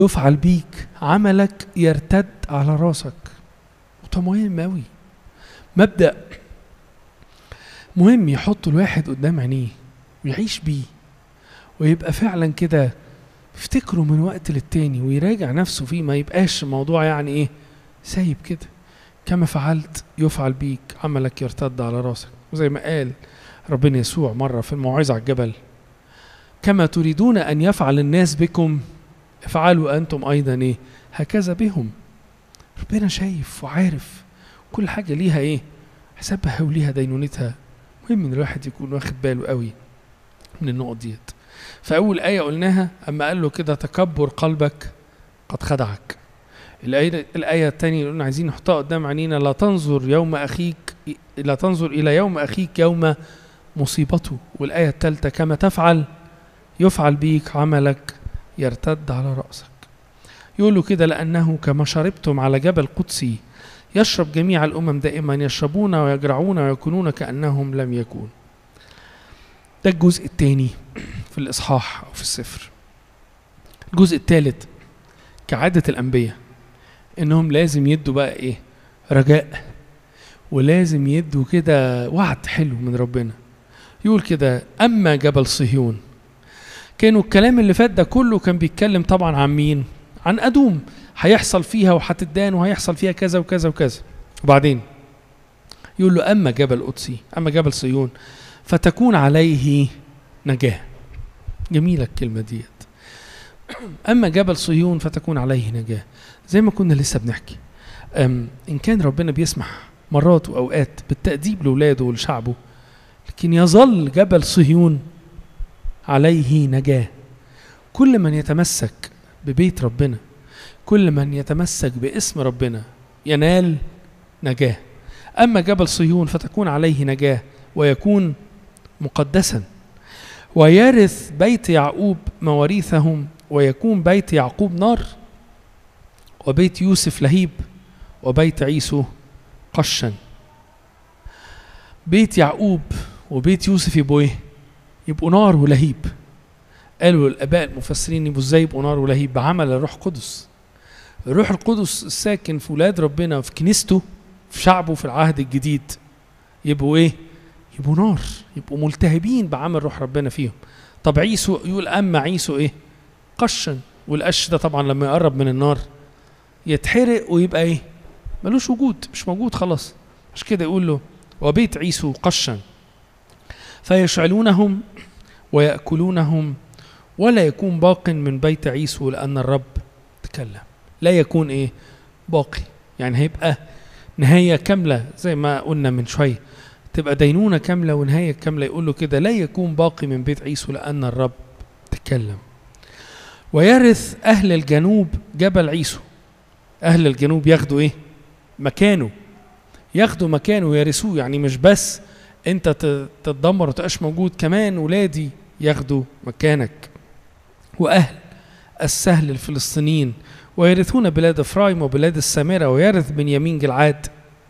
يفعل بيك عملك يرتد على راسك وده مهم أوي مبدأ مهم يحط الواحد قدام عينيه ويعيش بيه ويبقى فعلا كده يفتكره من وقت للتاني ويراجع نفسه فيه ما يبقاش الموضوع يعني ايه سايب كده كما فعلت يفعل بيك عملك يرتد على راسك وزي ما قال ربنا يسوع مرة في الموعظة على الجبل كما تريدون أن يفعل الناس بكم افعلوا أنتم أيضا إيه هكذا بهم ربنا شايف وعارف كل حاجة ليها إيه حسابها وليها دينونتها مهم إن الواحد يكون واخد باله قوي من النقط ديت فأول آية قلناها أما قال له كده تكبر قلبك قد خدعك الآية الآية الثانية اللي قلنا عايزين نحطها قدام عينينا لا تنظر يوم أخيك لا تنظر إلى يوم أخيك يوم مصيبته والآية الثالثة كما تفعل يفعل بيك عملك يرتد على رأسك يقول له كده لأنه كما شربتم على جبل قدسي يشرب جميع الأمم دائما يشربون ويجرعون ويكونون كأنهم لم يكون ده الجزء الثاني في الإصحاح أو في السفر الجزء الثالث كعادة الأنبياء إنهم لازم يدوا بقى إيه رجاء ولازم يدوا كده وعد حلو من ربنا يقول كده أما جبل صهيون كانوا الكلام اللي فات ده كله كان بيتكلم طبعا عن مين عن أدوم هيحصل فيها وهتدان وهيحصل فيها كذا وكذا وكذا وبعدين يقول له أما جبل قدسي أما جبل صهيون فتكون عليه نجاة جميلة الكلمة ديت أما جبل صهيون فتكون عليه نجاة زي ما كنا لسه بنحكي أم إن كان ربنا بيسمح مرات وأوقات بالتأديب لأولاده ولشعبه لكن يظل جبل صهيون عليه نجاة كل من يتمسك ببيت ربنا كل من يتمسك باسم ربنا ينال نجاة أما جبل صهيون فتكون عليه نجاة ويكون مقدسا ويرث بيت يعقوب مواريثهم ويكون بيت يعقوب نار وبيت يوسف لهيب وبيت عيسو قشا بيت يعقوب وبيت يوسف يبقوا ايه يبقوا نار ولهيب قالوا الاباء المفسرين يبقوا ازاي يبقوا نار ولهيب بعمل الروح القدس الروح القدس الساكن في ولاد ربنا في كنيسته في شعبه في العهد الجديد يبقوا ايه يبقوا نار يبقوا ملتهبين بعمل روح ربنا فيهم طب عيسو يقول اما عيسو ايه قشا والقش ده طبعا لما يقرب من النار يتحرق ويبقى ايه ملوش وجود مش موجود خلاص مش كده يقول له وبيت عيسو قشا فيشعلونهم ويأكلونهم ولا يكون باق من بيت عيسو لأن الرب تكلم لا يكون ايه باقي يعني هيبقى نهاية كاملة زي ما قلنا من شوية تبقى دينونة كاملة ونهاية كاملة يقول له كده لا يكون باقي من بيت عيسو لأن الرب تكلم ويرث أهل الجنوب جبل عيسو أهل الجنوب ياخدوا إيه مكانه ياخدوا مكانه ويرثوه يعني مش بس أنت تتدمر وتبقاش موجود كمان ولادي ياخدوا مكانك وأهل السهل الفلسطينيين ويرثون بلاد افرايم وبلاد السامره ويرث بنيامين جلعاد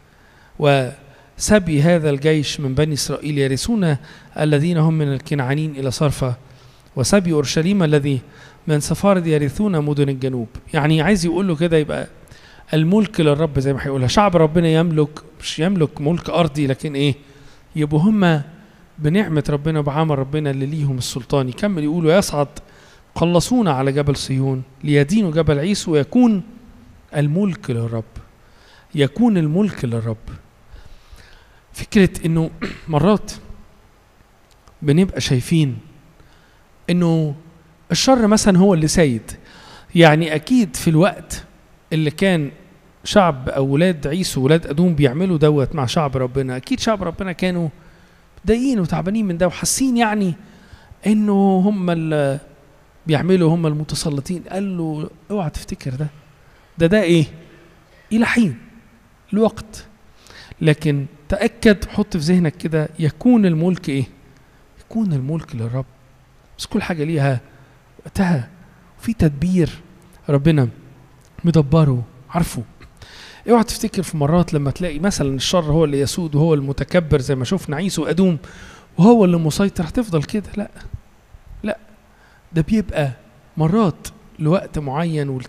وسبي هذا الجيش من بني اسرائيل يرثون الذين هم من الكنعانين الى صرفه وسبي اورشليم الذي من سفارد يرثون مدن الجنوب يعني عايز يقول له كده يبقى الملك للرب زي ما هيقولها شعب ربنا يملك مش يملك ملك ارضي لكن ايه يبقوا هم بنعمه ربنا وبعمل ربنا اللي ليهم السلطان يكمل يقولوا يصعد قلصون على جبل صهيون ليدينوا جبل عيسو ويكون الملك للرب يكون الملك للرب فكرة انه مرات بنبقى شايفين انه الشر مثلا هو اللي سيد يعني اكيد في الوقت اللي كان شعب او ولاد عيسو ولاد ادوم بيعملوا دوت مع شعب ربنا اكيد شعب ربنا كانوا متضايقين وتعبانين من ده وحاسين يعني انه هم اللي بيعملوا هم المتسلطين قال له اوعى تفتكر ده ده ده ايه الى حين الوقت لكن تاكد حط في ذهنك كده يكون الملك ايه يكون الملك للرب بس كل حاجه ليها وقتها في تدبير ربنا مدبره عارفه اوعى تفتكر في مرات لما تلاقي مثلا الشر هو اللي يسود وهو المتكبر زي ما شفنا عيسو وادوم وهو اللي مسيطر هتفضل كده لا لا ده بيبقى مرات لوقت معين